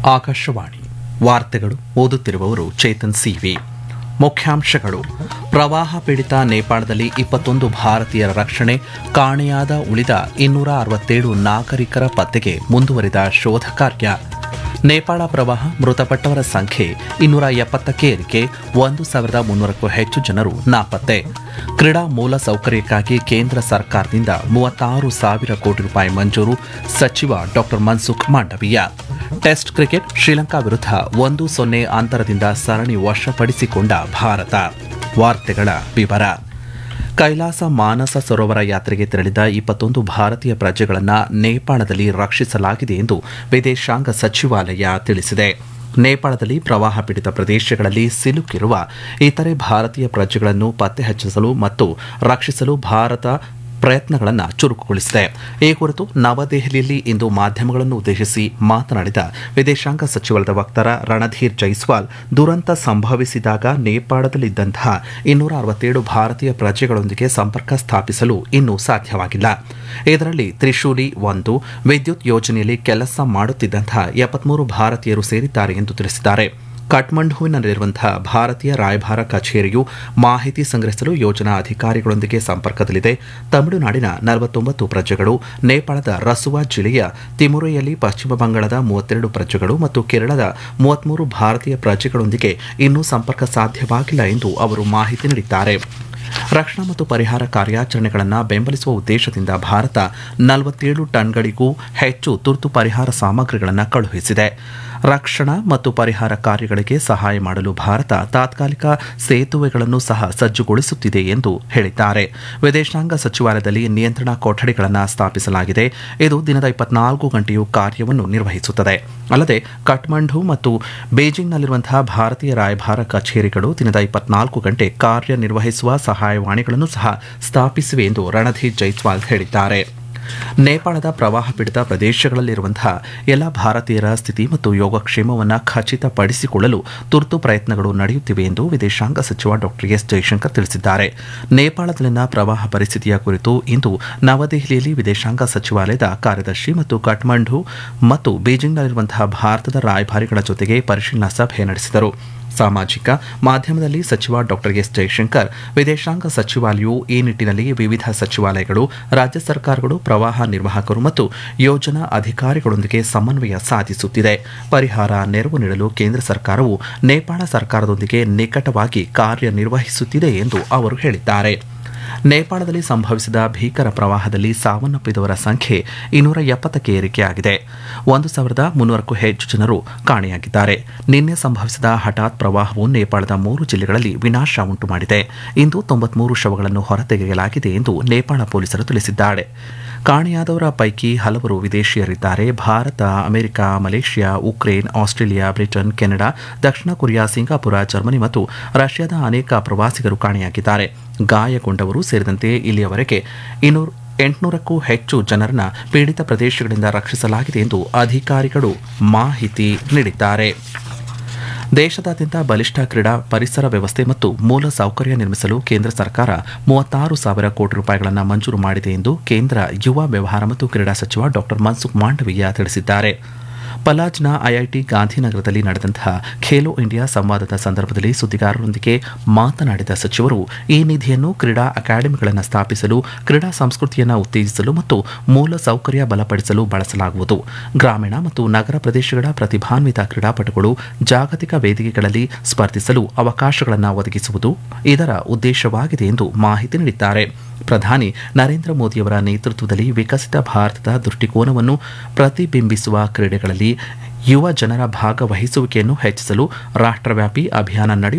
ಆಕಾಶವಾಣಿ ವಾರ್ತೆಗಳು ಓದುತ್ತಿರುವವರು ಚೇತನ್ ಸಿವಿ ಮುಖ್ಯಾಂಶಗಳು ಪ್ರವಾಹ ಪೀಡಿತ ನೇಪಾಳದಲ್ಲಿ ಇಪ್ಪತ್ತೊಂದು ಭಾರತೀಯರ ರಕ್ಷಣೆ ಕಾಣೆಯಾದ ಉಳಿದ ಇನ್ನೂರ ಅರವತ್ತೇಳು ನಾಗರಿಕರ ಪತ್ತೆಗೆ ಮುಂದುವರಿದ ಶೋಧ ಕಾರ್ಯ ನೇಪಾಳ ಪ್ರವಾಹ ಮೃತಪಟ್ಟವರ ಸಂಖ್ಯೆ ಇನ್ನೂರ ಎಪ್ಪತ್ತಕ್ಕೆ ಏರಿಕೆ ಒಂದು ಸಾವಿರದ ಮುನ್ನೂರಕ್ಕೂ ಹೆಚ್ಚು ಜನರು ನಾಪತ್ತೆ ಕ್ರೀಡಾ ಮೂಲ ಸೌಕರ್ಯಕ್ಕಾಗಿ ಕೇಂದ್ರ ಸರ್ಕಾರದಿಂದ ಮೂವತ್ತಾರು ಸಾವಿರ ಕೋಟಿ ರೂಪಾಯಿ ಮಂಜೂರು ಸಚಿವ ಡಾ ಮನ್ಸುಖ್ ಮಾಂಡವೀಯ ಟೆಸ್ಟ್ ಕ್ರಿಕೆಟ್ ಶ್ರೀಲಂಕಾ ವಿರುದ್ಧ ಒಂದು ಸೊನ್ನೆ ಅಂತರದಿಂದ ಸರಣಿ ವಶಪಡಿಸಿಕೊಂಡ ಭಾರತ ವಾರ್ತೆಗಳ ವಿವರ ಕೈಲಾಸ ಮಾನಸ ಸರೋವರ ಯಾತ್ರೆಗೆ ತೆರಳಿದ ಇಪ್ಪತ್ತೊಂದು ಭಾರತೀಯ ಪ್ರಜೆಗಳನ್ನು ನೇಪಾಳದಲ್ಲಿ ರಕ್ಷಿಸಲಾಗಿದೆ ಎಂದು ವಿದೇಶಾಂಗ ಸಚಿವಾಲಯ ತಿಳಿಸಿದೆ ನೇಪಾಳದಲ್ಲಿ ಪ್ರವಾಹ ಪೀಡಿತ ಪ್ರದೇಶಗಳಲ್ಲಿ ಸಿಲುಕಿರುವ ಇತರೆ ಭಾರತೀಯ ಪ್ರಜೆಗಳನ್ನು ಪತ್ತೆ ಹಚ್ಚಿಸಲು ಮತ್ತು ರಕ್ಷಿಸಲು ಭಾರತ ಪ್ರಯತ್ನಗಳನ್ನು ಚುರುಕುಗೊಳಿಸಿದೆ ಈ ಕುರಿತು ನವದೆಹಲಿಯಲ್ಲಿ ಇಂದು ಮಾಧ್ಯಮಗಳನ್ನು ಉದ್ದೇಶಿಸಿ ಮಾತನಾಡಿದ ವಿದೇಶಾಂಗ ಸಚಿವಾಲಯದ ವಕ್ತಾರ ರಣಧೀರ್ ಜೈಸ್ವಾಲ್ ದುರಂತ ಸಂಭವಿಸಿದಾಗ ನೇಪಾಳದಲ್ಲಿದ್ದಂತಹ ಇನ್ನೂರ ಅರವತ್ತೇಳು ಭಾರತೀಯ ಪ್ರಜೆಗಳೊಂದಿಗೆ ಸಂಪರ್ಕ ಸ್ಥಾಪಿಸಲು ಇನ್ನೂ ಸಾಧ್ಯವಾಗಿಲ್ಲ ಇದರಲ್ಲಿ ತ್ರಿಶೂಲಿ ಒಂದು ವಿದ್ಯುತ್ ಯೋಜನೆಯಲ್ಲಿ ಕೆಲಸ ಮಾಡುತ್ತಿದ್ದಂತಹ ಎಪ್ಪತ್ಮೂರು ಭಾರತೀಯರು ಸೇರಿದ್ದಾರೆ ಎಂದು ತಿಳಿಸಿದ್ದಾರೆ ಕಠ್ಮಂಡುವಿನಲ್ಲಿರುವಂತಹ ಭಾರತೀಯ ರಾಯಭಾರ ಕಚೇರಿಯು ಮಾಹಿತಿ ಸಂಗ್ರಹಿಸಲು ಯೋಜನಾ ಅಧಿಕಾರಿಗಳೊಂದಿಗೆ ಸಂಪರ್ಕದಲ್ಲಿದೆ ತಮಿಳುನಾಡಿನ ನಲವತ್ತೊಂಬತ್ತು ಪ್ರಜೆಗಳು ನೇಪಾಳದ ರಸುವಾ ಜಿಲ್ಲೆಯ ತಿಮುರೆಯಲ್ಲಿ ಪಶ್ಚಿಮ ಬಂಗಾಳದ ಮೂವತ್ತೆರಡು ಪ್ರಜೆಗಳು ಮತ್ತು ಕೇರಳದ ಮೂವತ್ಮೂರು ಭಾರತೀಯ ಪ್ರಜೆಗಳೊಂದಿಗೆ ಇನ್ನೂ ಸಂಪರ್ಕ ಸಾಧ್ಯವಾಗಿಲ್ಲ ಎಂದು ಅವರು ಮಾಹಿತಿ ನೀಡಿದ್ದಾರೆ ರಕ್ಷಣಾ ಮತ್ತು ಪರಿಹಾರ ಕಾರ್ಯಾಚರಣೆಗಳನ್ನು ಬೆಂಬಲಿಸುವ ಉದ್ದೇಶದಿಂದ ಭಾರತ ನಲವತ್ತೇಳು ಟನ್ಗಳಿಗೂ ಹೆಚ್ಚು ತುರ್ತು ಪರಿಹಾರ ಸಾಮಗ್ರಿಗಳನ್ನು ಕಳುಹಿಸಿದೆ ರಕ್ಷಣಾ ಮತ್ತು ಪರಿಹಾರ ಕಾರ್ಯಗಳಿಗೆ ಸಹಾಯ ಮಾಡಲು ಭಾರತ ತಾತ್ಕಾಲಿಕ ಸೇತುವೆಗಳನ್ನು ಸಹ ಸಜ್ಜುಗೊಳಿಸುತ್ತಿದೆ ಎಂದು ಹೇಳಿದ್ದಾರೆ ವಿದೇಶಾಂಗ ಸಚಿವಾಲಯದಲ್ಲಿ ನಿಯಂತ್ರಣ ಕೊಠಡಿಗಳನ್ನು ಸ್ಥಾಪಿಸಲಾಗಿದೆ ಇದು ದಿನದ ಇಪ್ಪತ್ನಾಲ್ಕು ಗಂಟೆಯೂ ಕಾರ್ಯವನ್ನು ನಿರ್ವಹಿಸುತ್ತದೆ ಅಲ್ಲದೆ ಕಠ್ಮಂಡು ಮತ್ತು ಬೇಜಿಂಗ್ನಲ್ಲಿರುವಂತಹ ಭಾರತೀಯ ರಾಯಭಾರ ಕಚೇರಿಗಳು ದಿನದ ಇಪ್ಪತ್ನಾಲ್ಕು ಗಂಟೆ ಕಾರ್ಯನಿರ್ವಹಿಸುವ ಸಹಾಯವಾಣಿಗಳನ್ನು ಸಹ ಸ್ಥಾಪಿಸಿವೆ ಎಂದು ರಣಧೀರ್ ಜೈಸ್ವಾಲ್ ಹೇಳಿದ್ದಾರೆ ನೇಪಾಳದ ಪ್ರವಾಹ ಪೀಡಿತ ಪ್ರದೇಶಗಳಲ್ಲಿರುವಂತಹ ಎಲ್ಲ ಭಾರತೀಯರ ಸ್ಥಿತಿ ಮತ್ತು ಯೋಗಕ್ಷೇಮವನ್ನು ಖಚಿತಪಡಿಸಿಕೊಳ್ಳಲು ತುರ್ತು ಪ್ರಯತ್ನಗಳು ನಡೆಯುತ್ತಿವೆ ಎಂದು ವಿದೇಶಾಂಗ ಸಚಿವ ಡಾ ಎಸ್ ಜೈಶಂಕರ್ ತಿಳಿಸಿದ್ದಾರೆ ನೇಪಾಳದಲ್ಲಿನ ಪ್ರವಾಹ ಪರಿಸ್ಥಿತಿಯ ಕುರಿತು ಇಂದು ನವದೆಹಲಿಯಲ್ಲಿ ವಿದೇಶಾಂಗ ಸಚಿವಾಲಯದ ಕಾರ್ಯದರ್ಶಿ ಮತ್ತು ಕಠ್ಮಂಡು ಮತ್ತು ಬೀಜಿಂಗ್ನಲ್ಲಿರುವಂತಹ ಭಾರತದ ರಾಯಭಾರಿಗಳ ಜೊತೆಗೆ ಪರಿಶೀಲನಾ ಸಭೆ ನಡೆಸಿದರು ಸಾಮಾಜಿಕ ಮಾಧ್ಯಮದಲ್ಲಿ ಸಚಿವ ಡಾ ಎಸ್ ಜೈಶಂಕರ್ ವಿದೇಶಾಂಗ ಸಚಿವಾಲಯವು ಈ ನಿಟ್ಟಿನಲ್ಲಿ ವಿವಿಧ ಸಚಿವಾಲಯಗಳು ರಾಜ್ಯ ಸರ್ಕಾರಗಳು ಪ್ರವಾಹ ನಿರ್ವಾಹಕರು ಮತ್ತು ಯೋಜನಾ ಅಧಿಕಾರಿಗಳೊಂದಿಗೆ ಸಮನ್ವಯ ಸಾಧಿಸುತ್ತಿದೆ ಪರಿಹಾರ ನೆರವು ನೀಡಲು ಕೇಂದ್ರ ಸರ್ಕಾರವು ನೇಪಾಳ ಸರ್ಕಾರದೊಂದಿಗೆ ನಿಕಟವಾಗಿ ಕಾರ್ಯನಿರ್ವಹಿಸುತ್ತಿದೆ ಎಂದು ಅವರು ಹೇಳಿದ್ದಾರೆ ನೇಪಾಳದಲ್ಲಿ ಸಂಭವಿಸಿದ ಭೀಕರ ಪ್ರವಾಹದಲ್ಲಿ ಸಾವನ್ನಪ್ಪಿದವರ ಸಂಖ್ಯೆ ಇನ್ನೂರ ಎಪ್ಪತ್ತಕ್ಕೆ ಏರಿಕೆಯಾಗಿದೆ ಒಂದು ಸಾವಿರದ ಮುನ್ನೂರಕ್ಕೂ ಹೆಚ್ಚು ಜನರು ಕಾಣೆಯಾಗಿದ್ದಾರೆ ನಿನ್ನೆ ಸಂಭವಿಸಿದ ಹಠಾತ್ ಪ್ರವಾಹವು ನೇಪಾಳದ ಮೂರು ಜಿಲ್ಲೆಗಳಲ್ಲಿ ವಿನಾಶ ಉಂಟು ಮಾಡಿದೆ ಇಂದು ತೊಂಬತ್ಮೂರು ಶವಗಳನ್ನು ಹೊರತೆಗೆಯಲಾಗಿದೆ ಎಂದು ನೇಪಾಳ ಪೊಲೀಸರು ತಿಳಿಸಿದ್ದಾರೆ ಕಾಣೆಯಾದವರ ಪೈಕಿ ಹಲವರು ವಿದೇಶಿಯರಿದ್ದಾರೆ Bharat America Malaysia Ukraine Australia Britain Canada ದಕ್ಷಿಣ ಕೊರಿಯಾ ಸಿಂಗಾಪುರ ಜರ್ಮನಿ ಮತ್ತು ರಷ್ಯಾದ ಅನೇಕ ಪ್ರವಾಸಿಗರು ಕಾಣೆಯಾಗಿದ್ದಾರೆ ಗಾಯಗೊಂಡವರು ಸೇರಿದಂತೆ ಇಲ್ಲಿಯವರೆಗೆ ಇನ್ನೂರು ಎಂಟುನೂರಕ್ಕೂ ಹೆಚ್ಚು ಜನರನ್ನ ಪೀಡಿತ ಪ್ರದೇಶಗಳಿಂದ ರಕ್ಷಿಸಲಾಗಿದೆ ಎಂದು ಅಧಿಕಾರಿಗಳು ಮಾಹಿತಿ ನೀಡಿದ್ದಾರೆ ದೇಶದಾದ್ಯಂತ ಬಲಿಷ್ಠ ಕ್ರೀಡಾ ಪರಿಸರ ವ್ಯವಸ್ಥೆ ಮತ್ತು ಮೂಲ ಸೌಕರ್ಯ ನಿರ್ಮಿಸಲು ಕೇಂದ್ರ ಸರ್ಕಾರ ಮೂವತ್ತಾರು ಸಾವಿರ ಕೋಟಿ ರೂಪಾಯಿಗಳನ್ನು ಮಂಜೂರು ಮಾಡಿದೆ ಎಂದು ಕೇಂದ್ರ ಯುವ ವ್ಯವಹಾರ ಮತ್ತು ಕ್ರೀಡಾ ಸಚಿವ ಡಾ ಮನ್ಸುಖ್ ಮಾಂಡವೀಯ ತಿಳಿಸಿದ್ದಾರೆ ಪಲಾಜ್ನ ಐಐಟಿ ಗಾಂಧಿನಗರದಲ್ಲಿ ನಡೆದಂತಹ ಖೇಲೋ ಇಂಡಿಯಾ ಸಂವಾದದ ಸಂದರ್ಭದಲ್ಲಿ ಸುದ್ದಿಗಾರರೊಂದಿಗೆ ಮಾತನಾಡಿದ ಸಚಿವರು ಈ ನಿಧಿಯನ್ನು ಕ್ರೀಡಾ ಅಕಾಡೆಮಿಗಳನ್ನು ಸ್ಥಾಪಿಸಲು ಕ್ರೀಡಾ ಸಂಸ್ಕೃತಿಯನ್ನು ಉತ್ತೇಜಿಸಲು ಮತ್ತು ಮೂಲ ಸೌಕರ್ಯ ಬಲಪಡಿಸಲು ಬಳಸಲಾಗುವುದು ಗ್ರಾಮೀಣ ಮತ್ತು ನಗರ ಪ್ರದೇಶಗಳ ಪ್ರತಿಭಾನ್ವಿತ ಕ್ರೀಡಾಪಟುಗಳು ಜಾಗತಿಕ ವೇದಿಕೆಗಳಲ್ಲಿ ಸ್ಪರ್ಧಿಸಲು ಅವಕಾಶಗಳನ್ನು ಒದಗಿಸುವುದು ಇದರ ಉದ್ದೇಶವಾಗಿದೆ ಎಂದು ಮಾಹಿತಿ ನೀಡಿದ್ದಾರೆ ಪ್ರಧಾನಿ ನರೇಂದ್ರ ಮೋದಿಯವರ ನೇತೃತ್ವದಲ್ಲಿ ವಿಕಸಿತ ಭಾರತದ ದೃಷ್ಟಿಕೋನವನ್ನು ಪ್ರತಿಬಿಂಬಿಸುವ ಕ್ರೀಡೆಗಳಲ್ಲಿ ಯುವ ಜನರ ಭಾಗವಹಿಸುವಿಕೆಯನ್ನು ಹೆಚ್ಚಿಸಲು ರಾಷ್ಟ್ರವ್ಯಾಪಿ ಅಭಿಯಾನ ನಡೆಯುತ್ತಿದೆ